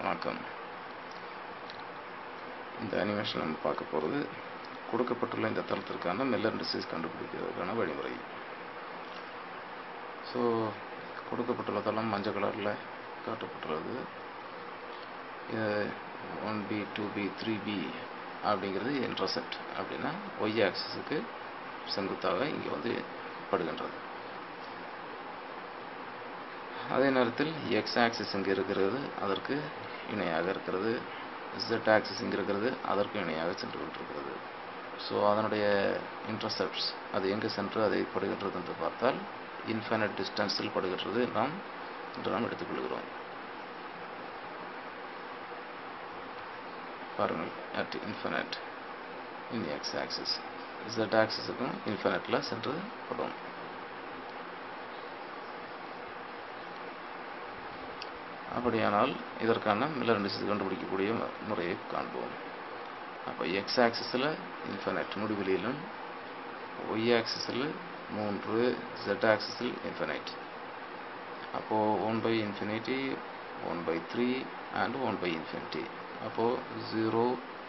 வணக்கம் இந்த அனிமேஷன் நம்ம பார்க்க போகிறது கொடுக்கப்பட்டுள்ள இந்த தளத்திற்கான மெல்லர் டிசீஸ் கண்டுபிடிக்கிறதுக்கான வழிமுறை ஸோ கொடுக்கப்பட்டுள்ள தளம் மஞ்சள் கலரில் காட்டப்பட்டுள்ளது இது one P two P three P அப்படிங்கிறது இன்டர்செப்ட் அப்படின்னா ஒய் ஆக்சிஸுக்கு செங்குத்தாக இங்கே வந்து படுகின்றது அதே நேரத்தில் எக்ஸ் ஆக்சிஸ் இங்கே இருக்கிறது அதற்கு இணையாக இருக்கிறது z ஆக்சிஸ் இங்கே இருக்கிறது அதற்கு இணையாக சென்று கொண்டிருக்கிறது ஸோ அதனுடைய இன்டர்செப்ட்ஸ் அது எங்கே சென்று அதை படுகின்றது என்று பார்த்தால் இன்ஃபைனட் டிஸ்டன்ஸில் படுகின்றது நாம் என்று நாம் எடுத்துக்கொள்கிறோம் பாருங்கள் at infinite in X axis z ஆக்சிஸுக்கும் இன்ஃபைனட்டில் சென்று படும் அப்படியானால் இதற்கான மில்லர் இண்டிசஸ் கண்டுபிடிக்கக்கூடிய முறையை காண்போம் அப்போ எக்ஸ் ஆக்சிஸில் இன்ஃபைனைட் முடிவெளியிலும் ஒய் ஆக்சிஸில் மூன்று ஜெட் ஆக்சிஸில் இன்ஃபைனைட் அப்போது one by infinity one by three and one by infinity அப்போது zero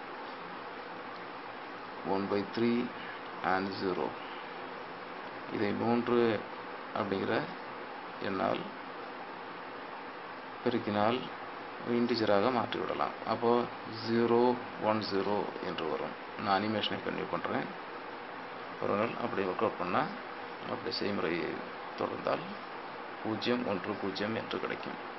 one by three and zero இதை மூன்று அப்படிங்கிற என்னால் பெருக்கினால் இன்டிஜராக மாற்றிவிடலாம் அப்போது ஜீரோ ஒன் ஜீரோ என்று வரும் நான் அனிமேஷனை கன்டினியூ பண்ணுறேன் ஒருநாள் அப்படி ஒர்க் அவுட் பண்ணால் அப்படி செய்முறையை தொடர்ந்தால் பூஜ்ஜியம் ஒன்று பூஜ்ஜியம் என்று கிடைக்கும்